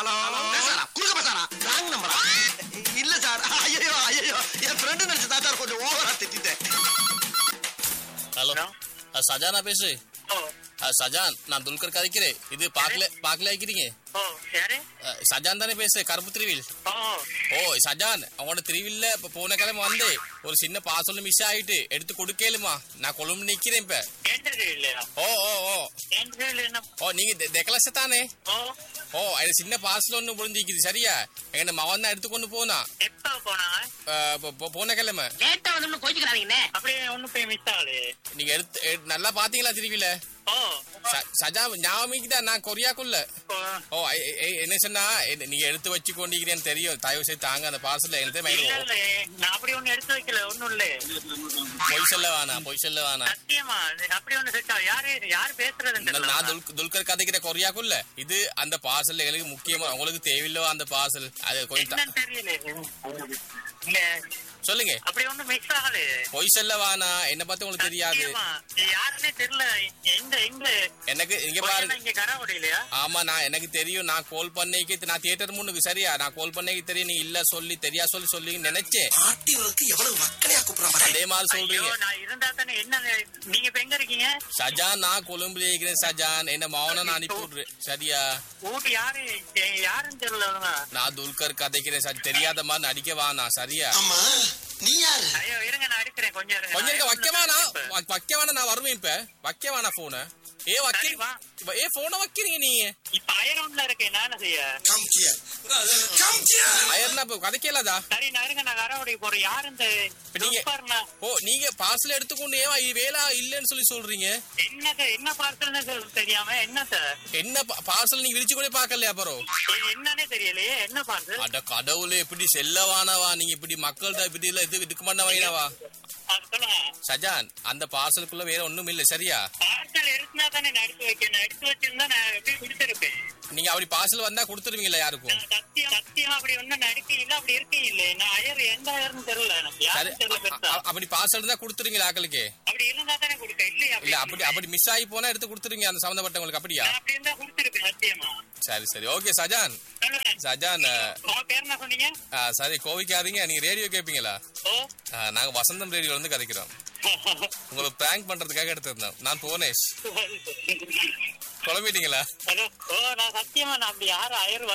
Hello பேசாரா குறுக்க பேசாரா wrong நம்பரா இல்ல சார் ஐயோ ஐயோ என் ஃப்ரெண்டு நினைச்சு தான் சார் கொஞ்சம் ஓவரா திட்டிட்டேன் ஹலோ ஹலோ அது சஜானா பேசு ஓ அது சஜான் நான் துல்கர் கதைக்கிறேன் இது பாக்கல பாக்கல ஆக்கிறீங்க ஓ யாரு அஹ், சஜான் தானே பேசு கருப்பு திருவில் ஓ ஓ சஜான் அவங்களோட திருவில்ல இப்ப போன கிழமை வந்து ஒரு சின்ன பார்சல் மிஸ் ஆயிட்டு எடுத்து கொடுக்கலுமா நான் கொழும்பு நிக்கிறேன் இப்ப ஏன்றது இல்லையா ஓ ஓ ஓ ஏன்றது என்ன ஓ நீங்க தெ- தெக்கலச தானே ஓ ஓ அது சின்ன பார்சல் ஒன்று முடிஞ்சிக்குது சரியா எங்க மகன் தான் எடுத்துக்கொண்டு போனா எப்ப போனாங்க அஹ், போ- போ- போன கிழமை லேட்டா வந்து கோச்சுக்கிறாங்கண்ணே அப்படியே ஒண்ணு போய் மிஸ் ஆகல நீங்க எடுத்து எ- நல்லா பாத்தீங்களா திருவில ஓ ச- சஜா ஞாபகம் தான் நான் கொரியாக்குள்ள ஓ, ஓ ஐ- ஐ- என்ன சொன்னா என்ன- நீங்க எடுத்து வச்சு கொண்டிருக்கிறேன்னு தெரியும் தயவு செய்து தாங்க அந்த பார்சல் எனக்கு இல்ல மயிலும் இல்ல நான் அப்படி ஒண்ணு எடுத்து வைக்கல ஒண்ணும் இல்ல பொய் சொல்ல வேணாம் பொய் சொல்ல வேணாம் சத்தியமா அப்படி ஒண்ணு செட் யாரு யாரு பேசுறதுன்னு நான் தெரியல நான் துல்க- துல்கர் கதைக்கிற கொரியாக்குள்ள இது அந்த பார்சல் எங்களுக்கு முக்கியமா உங்களுக்கு தேவையில்லோ அந்த பார்சல் அது கொஞ்சம் த- என்னன்னு தெரியல இல்ல சொல்லுங்க அப்படி ஒண்ணும் மிஸ் ஆகல பொய் சொல்ல வேணாம் என்ன பத்தி உங்களுக்கு தெரியாது சத்தியமா, யாருன்னே தெரியல எங்க எங்க எனக்கு இங்க பையனா பாருங்க இங்க கராவடி இல்லையா ஆமா நான் எனக்கு தெரியும் நான் கால் பண்ணைக்கு நான் தியேட்டர் முன்னுக்கு சரியா நான் கால் பண்ணைக்கு தெரியும் நீ இல்ல சொல்லி தெரியா சொல்லி சொல்லி நினைச்சேன் பாட்டிகளுக்கு எவ்வளவு வக்கனையா கூப்பிடுறாங்க அதே மாதிரி ஐயோ சொல்றீங்க நான் இருந்தா தானே என்ன நீங்க இப்ப எங்க இருக்கீங்க சஜான் நான் கொழும்புல இருக்கிறேன் சஜான் என்ன மௌன நான் அனுப்பி விடுறேன் சரியா ஊட்டி யாரு எ- யாருன்னு தெரியல அவங்க. நான் துல்கர் கதைக்கிறேன் சரி தெரியாத மாதிரி நடிக்க வேணாம் சரியா ஆமா நீ யாரு ஐயோ இருங்க நான் எடுக்கிறேன் கொஞ்சம் இருங்க கொஞ்சம் இருக்க நான் வைக்க வேணாம் இப்ப. வ- வைக்க வேணாம் நான் வருவேன் இப்ப வைக்க வேணாம் போன ஏ சரி, வைக்க வா. ஏ போன வைக்கிறீங்க நீங்க இப்ப அயரோன்ல இருக்கேன் நான் என்ன செய்ய கம் ஹியர் கம் ஹியர் அயர்னா இப்ப கதைக்கலாதா சரி நான் இருங்க நான் கராவடி போறேன் யாரு இந்த இப்ப நீங்க- துப்பர்னா? ஓ நீங்க பார்சல் எடுத்துக்கொண்டு ஏன் இது வேலை இல்லைன்னு சொல்லி சொல்றீங்க என்னது என்ன பார்சல்னு சொல் தெரியாம என்ன சார் என்ன பார்சல் நீங்க விரிச்சு கூட பாக்கலையா அப்புறம் என்னன்னே தெரியலையே என்ன பார்சல் அட கடவுளே இப்படி செல்லவானவா நீங்க இப்படி மக்கள்கிட்ட இப்படி இல்ல இது இதுக்கு பண்ண வைனவா அது சொல்லுங்க சஜான் அந்த பார்சலுக்குள்ள வேற ஒண்ணும் இல்ல சரியா பார்சல் எடுத்துனா தானே நான் எடுத்து வைக்கணும் நான் எடுத்து வச்சிருந்தா நான் எப்படி கொடுத்துருப்பேன் நீங்க அப்படி பார்சல் வந்தா கொடுத்துருவீங்களா யாருக்கும் நான் சத்தியம் சத்தியம் அப்படி ஒண்ணும் நடிக்க இல்ல அப்படி இருக்க இல்ல நான் அயர் எந்த அயர்னு தெரியல எனக்கு சரி யாரும் தெரியல அ- பெருசா அ- அப்படி பார்சல் இருந்தா கொடுத்துருவீங்களா ஆக்களுக்கு அப்படி இருந்தா தானே கொடுக்க இல்லையா இல்ல அப்படி அப்படி மிஸ் ஆகி போனா எடுத்து கொடுத்துருவீங்க அந்த சம்பந்தப்பட்டவங்களுக்கு அப்படியா நான் அப்படி இருந்தா கொடுத்துருப்பேன் சத்தியமா சரி சரி ஓகே சஜான் சொல்லுங்க சஜான் அஹ், உங்க பேர் என்ன சொன்னீங்க அஹ், சரி கோவிக்காதீங்க நீங்க ரேடியோ கேட்பீங்களா ஓ அஹ், நாங்க வசந்தம் ரேடியோல இருந்து கதைக்கிறோம் உங்களுக்கு பிராங்க் பண்றதுக்காக எடுத்திருந்தோம் நான் போனேஷ் குழம்பிட்டீங்களா ஹலோ ஓ நான் சத்தியமா நான் அப்படி யாரும் அயர்